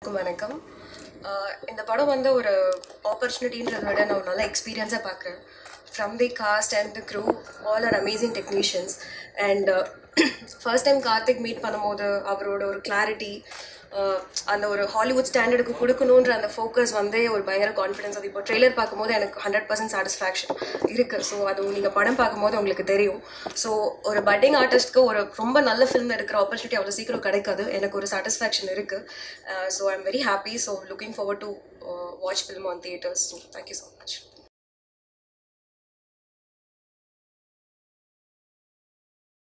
எல்லாருக்கும் வணக்கம் ஆஹ் இந்த படம் வந்து ஒரு ஆப்பர்ச்சுனிட்டின்றதை விட நான் ஒரு நல்ல எக்ஸ்பீரியன்ஸாக பார்க்குறேன் from the cast and the crew all are amazing technicians and first time Karthik meet பண்ணும்போது அவரோட ஒரு கிளாரிட்டி அந்த ஒரு ஹாலிவுட் ஸ்டாண்டர்டுக்கு கொடுக்கணுன்ற அந்த ஃபோக்கஸ் வந்து ஒரு பயங்கர கான்ஃபிடன்ஸ் அது இப்போ ட்ரெய்லர் பார்க்கும்போது எனக்கு ஹண்ட்ரட் பர்சன்ட் சாட்டிஸ்ஃபேக்ஷன் இருக்குது ஸோ அது நீங்கள் படம் பார்க்கும்போது உங்களுக்கு தெரியும் ஸோ ஒரு பட்டிங் ஆர்டிஸ்ட்க்கு ஒரு ரொம்ப நல்ல ஃபிலிம் எடுக்கிற ஆப்பர்ச்சுனிட்டி அவ்வளோ சீக்கிரம் கிடைக்காது எனக்கு ஒரு சாட்டிஸ்ஃபேக்ஷன் இருக்குது so I am very happy so looking forward to watch film on theatres so thank you so much